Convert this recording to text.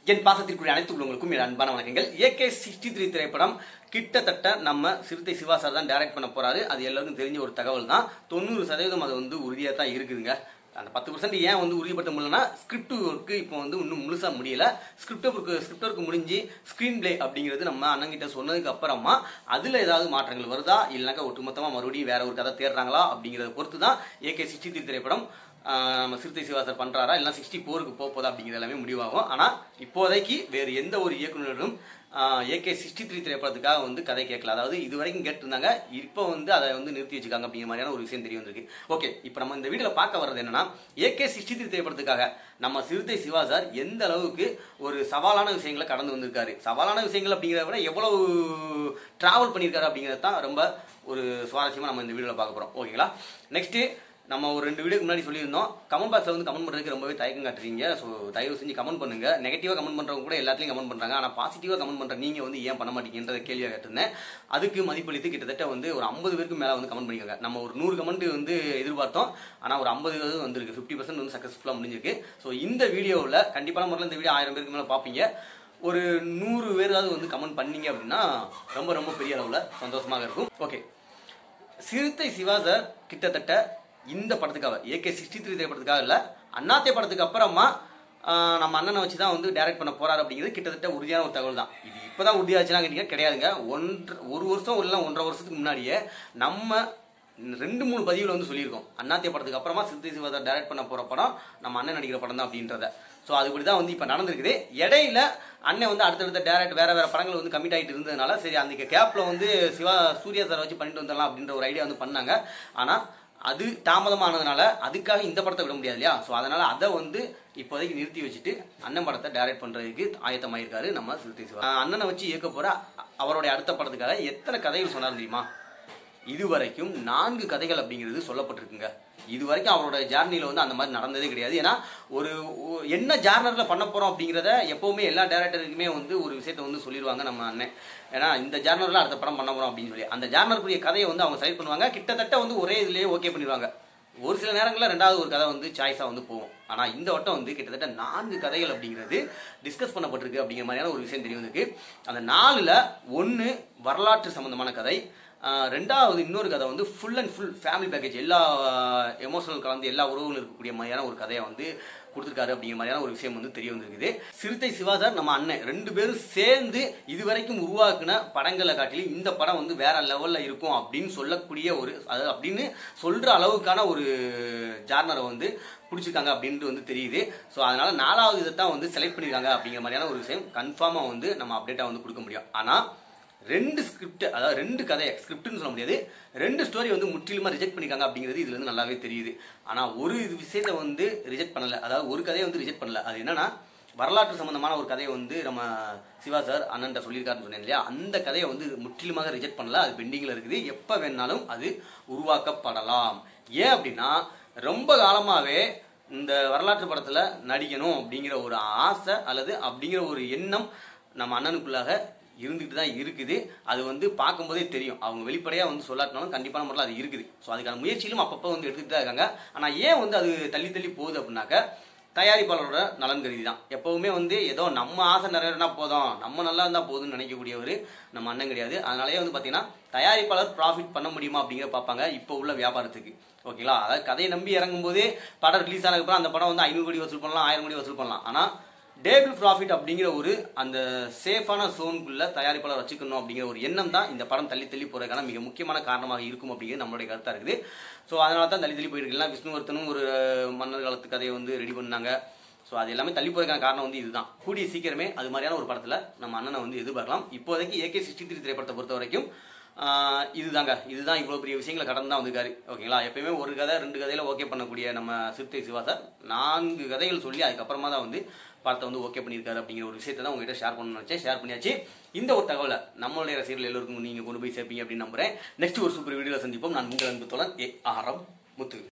என் பாசத்திற்குரிய அனைத்து உள்ளவங்களுக்கும் என் அன்பான வணக்கங்கள் ஏகே சிக்ஸ்டி த்ரீ திரைப்படம் கிட்டத்தட்ட நம்ம சிறுத்தை சிவா சார் தான் டைரக்ட் பண்ண போறாரு அது எல்லாருக்கும் தெரிஞ்ச ஒரு தகவல் தான் தொண்ணூறு சதவீதம் அது வந்து உறுதியாக தான் இருக்குதுங்க அந்த பத்து பர்சன்ட் ஏன் வந்து உறுதிப்படுத்த முடியலன்னா ஸ்கிரிப்ட் ஒர்க்கு இப்போ வந்து இன்னும் முழுசா முடியல ஸ்கிரிப்ட் ஒர்க்கு ஸ்கிரிப்ட் ஒர்க்கு முடிஞ்சு ஸ்க்ரீன் பிளே அப்படிங்கிறது நம்ம அண்ணங்கிட்ட சொன்னதுக்கு அப்புறமா அதுல ஏதாவது மாற்றங்கள் வருதா இல்லைனாக்கா ஒட்டுமொத்தமா மறுபடியும் வேற ஒரு கதை தேடுறாங்களா அப்படிங்கிறத பொறுத்து தான் ஏகே சிக்ஸ்டி த்ரீ திரைப்படம் ஆஹ் நம்ம சிறுத்தை சிவாசர் பண்றாரா இல்லை சிக்ஸ்டி போருக்கு போக போதா அப்படிங்கிறது எல்லாமே முடிவாகும் ஆனா இப்போதைக்கு வேறு எந்த ஒரு இயக்குனரும் ஏகே சிக்ஸ்டி த்ரீ திரைப்படத்துக்காக வந்து கதை கேட்கல அதாவது இது வரைக்கும் கேட்டிருந்தாங்க இப்போ வந்து அதை வந்து நிறுத்தி வச்சுக்காங்க அப்படிங்கிற மாதிரியான ஒரு விஷயம் தெரிய வந்திருக்கு ஓகே இப்போ நம்ம இந்த வீடியோல பார்க்க வர்றது என்னன்னா ஏகே சிக்ஸ்டி த்ரீ திரைப்படத்துக்காக நம்ம சிறுத்தை சிவா சார் எந்த அளவுக்கு ஒரு சவாலான விஷயங்களை கடந்து வந்திருக்காரு சவாலான விஷயங்கள் அப்படிங்கிறத விட எவ்வளவு டிராவல் பண்ணியிருக்காரு அப்படிங்கிறது தான் ரொம்ப ஒரு சுவாரஸ்யமா நம்ம இந்த வீடியோல பார்க்க போறோம் ஓகேங்களா நெக்ஸ்ட் நம்ம ஒரு ரெண்டு வீடியோக்கு முன்னாடி சொல்லியிருந்தோம் கமெண்ட் பாக்ஸ்ல வந்து கமெண்ட் பண்றதுக்கு ரொம்பவே தயக்கம் காட்டுறீங்க ஸோ தயவு செஞ்சு கமெண்ட் பண்ணுங்க நெகட்டிவா கமெண்ட் பண்றவங்க கூட எல்லாத்துலயும் கமெண்ட் பண்றாங்க ஆனா பாசிட்டிவா கமெண்ட் பண்ற நீங்க வந்து ஏன் பண்ண மாட்டீங்கன்ற கேள்வியாக கேட்டிருந்தேன் அதுக்கு மதிப்பளித்து கிட்டத்தட்ட வந்து ஒரு ஐம்பது பேருக்கு மேல வந்து கமெண்ட் பண்ணிருக்காங்க நம்ம ஒரு நூறு கமெண்ட் வந்து எதிர்பார்த்தோம் ஆனா ஒரு ஐம்பது வந்திருக்கு ஃபிஃப்டி பர்சன்ட் வந்து சக்சஸ்ஃபுல்லா முடிஞ்சிருக்கு ஸோ இந்த வீடியோவில் கண்டிப்பான முறையில் இந்த வீடியோ ஆயிரம் பேருக்கு மேல பார்ப்பீங்க ஒரு நூறு பேராவது வந்து கமெண்ட் பண்ணீங்க அப்படின்னா ரொம்ப ரொம்ப பெரிய அளவில் சந்தோஷமாக இருக்கும் ஓகே சிறுத்தை சிவா சார் கிட்டத்தட்ட இந்த படத்துக்காக ஏகே சிக்ஸ்டி த்ரீ திரைப்படத்துக்காக இல்லை அண்ணாத்தே படத்துக்கு அப்புறமா ஆஹ், நம்ம அண்ணனை வச்சு தான் வந்து டைரக்ட் பண்ண போறாரு அப்படிங்கிறது கிட்டத்தட்ட உறுதியான ஒரு தகவல் தான் இது இப்போதான் உறுதியாச்சுன்னா கேட்டீங்க கிடையாதுங்க ஒன்று ஒரு வருஷம் இல்லை ஒன்றரை வருஷத்துக்கு முன்னாடியே நம்ம ரெண்டு மூணு பதிவுல வந்து சொல்லியிருக்கோம் அண்ணாத்திய படத்துக்கு அப்புறமா சிறுத்தை சிவா டைரக்ட் பண்ண போற படம் நம்ம அண்ணன் நடிக்கிற படம் தான் அப்படின்றத ஸோ அதுபடி தான் வந்து இப்போ நடந்திருக்குது இடையில அண்ணன் வந்து அடுத்தடுத்த டேரக்ட் வேற வேற படங்கள் வந்து கமிட் ஆகிட்டு இருந்ததுனால சரி அந்த கேப்ல வந்து சிவா சூர்யா சார் வச்சு பண்ணிட்டு வந்துடலாம் அப்படின்ற ஒரு ஐடியா வந்து பண்ணாங்க ஆனா அது தாமதமானதுனால அதுக்காக இந்த படத்தை விட முடியாது இல்லையா ஸோ அதனால அதை வந்து இப்போதைக்கு நிறுத்தி வச்சுட்டு அண்ணன் படத்தை டைரக்ட் பண்றதுக்கு ஆயத்தமாயிருக்காரு நம்ம சிறுத்தை சிவா ஆஹ் அண்ணனை வச்சு இயக்க போற அவருடைய அடுத்த படத்துக்காக எத்தனை கதைகள் சொன்னார் தெரியுமா இதுவரைக்கும் நான்கு கதைகள் அப்படிங்கிறது சொல்லப்பட்டிருக்குங்க இது வரைக்கும் அவரோட ஜார்னில வந்து அந்த மாதிரி நடந்ததே கிடையாது ஏன்னா ஒரு ஒ- என்ன ஜார்னர்ல பண்ண போறோம் அப்படிங்கிறத எப்பவுமே எல்லா டேரக்டருக்குமே வந்து ஒரு விஷயத்த வந்து சொல்லிடுவாங்க நம்ம அண்ணன் ஏன்னா இந்த ஜார்னர்ல அடுத்த படம் பண்ண போறோம் அப்படின்னு சொல்லி அந்த ஜார்னருக்குரிய கதையை வந்து அவங்க செலக்ட் பண்ணுவாங்க கிட்டத்தட்ட வந்து ஒரே இதுலயே ஓகே பண்ணிடுவாங்க ஒரு சில நேரங்களில் ரெண்டாவது ஒரு கதை வந்து சாய்ஸாக வந்து போகும் ஆனால் இந்த வட்டம் வந்து கிட்டத்தட்ட நான்கு கதைகள் அப்படிங்கிறது டிஸ்கஸ் பண்ணப்பட்டிருக்கு அப்படிங்கிற மாதிரியான ஒரு விஷயம் தெரிய வந்திருக்கு அந்த நாலுல ஒன்று வரலாற்று சம்பந்தமான கதை ஆஹ் ரெண்டாவது இன்னொரு கதை வந்து full and full family package எல்லா எமோஷனல் கலந்து எல்லா உறவுகளும் இருக்கக்கூடிய மாதிரியான ஒரு கதையை வந்து கொடுத்துருக்காரு அப்படிங்கிற மாதிரியான ஒரு விஷயம் வந்து தெரிய வந்திருக்குது சிறுத்தை சிவா சார் நம்ம அண்ணன் ரெண்டு பேரும் சேர்ந்து இதுவரைக்கும் உருவாக்குன படங்களை காட்டிலும் இந்த படம் வந்து வேற லெவல்ல இருக்கும் அப்படின்னு சொல்லக்கூடிய ஒரு அது அப்படின்னு சொல்ற அளவுக்கான ஒரு ஜார்னரை வந்து பிடிச்சிருக்காங்க அப்படின்ட்டு வந்து தெரியுது ஸோ அதனால நாலாவது இதை தான் வந்து செலக்ட் பண்ணிருக்காங்க அப்படிங்கிற மாதிரியான ஒரு விஷயம் கன்ஃபார்மாக வந்து நம்ம அப்டேட்டாக வந்து கொடுக்க முடியும் ஆனால் ரெண்டு ஸ்கிரிப்ட் அதாவது ரெண்டு கதை ஸ்கிரிப்ட்னு சொல்ல முடியாது ரெண்டு ஸ்டோரி வந்து முற்றிலுமா ரிஜெக்ட் பண்ணிருக்காங்க அப்படிங்கிறது இதுல இருந்து நல்லாவே தெரியுது ஆனா ஒரு இது விஷயத்தை வந்து ரிஜெக்ட் பண்ணல அதாவது ஒரு கதையை வந்து ரிஜெக்ட் பண்ணல அது என்னன்னா வரலாற்று சம்பந்தமான ஒரு கதையை வந்து நம்ம சிவா சார் அண்ணன்ட்ட சொல்லியிருக்காருன்னு சொன்னேன் இல்லையா அந்த கதையை வந்து முற்றிலுமாக ரிஜெக்ட் பண்ணல அது பெண்டிங்ல இருக்குது எப்ப வேணாலும் அது உருவாக்கப்படலாம் ஏன் அப்படின்னா ரொம்ப காலமாவே இந்த வரலாற்று படத்துல நடிக்கணும் அப்படிங்கிற ஒரு ஆசை அல்லது அப்படிங்கிற ஒரு எண்ணம் நம்ம அண்ணனுக்குள்ளாக இருந்துட்டு தான் இருக்குது அது வந்து பார்க்கும்போதே தெரியும் அவங்க வெளிப்படையாக வந்து சொல்லாட்டினாலும் கண்டிப்பான முறையில் அது இருக்குது ஸோ அதுக்கான முயற்சியிலும் அப்பப்போ வந்து எடுத்துட்டு தான் இருக்காங்க ஆனால் ஏன் வந்து அது தள்ளி தள்ளி போகுது அப்படின்னாக்க தயாரிப்பாளரோட நலன் கருதி தான் எப்பவுமே வந்து ஏதோ நம்ம ஆசை நிறைவேறினா போதும் நம்ம நல்லா இருந்தா போதும்னு நினைக்கக்கூடியவர் நம்ம அண்ணன் கிடையாது அதனாலயே வந்து பார்த்தீங்கன்னா தயாரிப்பாளர் ப்ராஃபிட் பண்ண முடியுமா அப்படிங்கிற பார்ப்பாங்க இப்போ உள்ள வியாபாரத்துக்கு ஓகேங்களா அதாவது கதையை நம்பி இறங்கும் போது படம் ரிலீஸ் ஆனதுக்கப்புறம் அந்த படம் வந்து ஐநூறு கோடி வசூல் பண்ணலாம் ஆயிரம் கோடி வசூல் பண்ணலாம் ஆனால் டேபிள் ப்ராஃபிட் அப்படிங்கிற ஒரு அந்த சேஃபான சோனுக்குள்ள தயாரிப்பாளர் வச்சுக்கணும் அப்படிங்கிற ஒரு எண்ணம் தான் இந்த படம் தள்ளி தள்ளி போறதுக்கான மிக முக்கியமான காரணமாக இருக்கும் அப்படிங்கிறது நம்மளுடைய கருத்தா இருக்குது ஸோ அதனால தான் தள்ளி தள்ளி போயிட்டு இருக்கு. விஷ்ணுவர்த்தனும் ஒரு மன்னர் காலத்து கதையை வந்து ரெடி பண்ணாங்க ஸோ அது எல்லாமே தள்ளி போறதுக்கான காரணம் வந்து இதுதான் கூடிய சீக்கிரமே அது மாதிரியான ஒரு படத்துல நம்ம அண்ணனை வந்து எதிர்பார்க்கலாம் இப்போதைக்கு ஏகே சிக்ஸ்டி த்ரீ திரைப்படத்தை பொறுத்த வரைக்கும் ஆஹ் இதுதாங்க இதுதான் இவ்வளவு பெரிய விஷயங்களை கடந்து தான் வந்திருக்காரு ஓகேங்களா எப்பயுமே ஒரு கதை ரெண்டு கதையில ஓகே பண்ணக்கூடிய நம்ம சிறுத்தை சிவா சார் நான்கு கதைகள் சொல்லி அதுக்கப்புறமா தான் வந்து படத்தை வந்து ஓகே பண்ணியிருக்காரு அப்படிங்கிற ஒரு விஷயத்தை தான் உங்ககிட்ட ஷேர் பண்ணணும்னு நினைச்சேன் ஷேர் பண்ணியாச்சு இந்த ஒரு தகவலை நம்மளுடைய ரசிகர்கள் எல்லோருக்கும் நீங்க கொண்டு போய் சேர்ப்பீங்க அப்படின்னு நம்புறேன் நெக்ஸ்ட் ஒரு சூப்பர் வீடியோல சந்திப்போம் நான் உங்கள் அன்பு தோழன் ஏ ஆரம் முத்து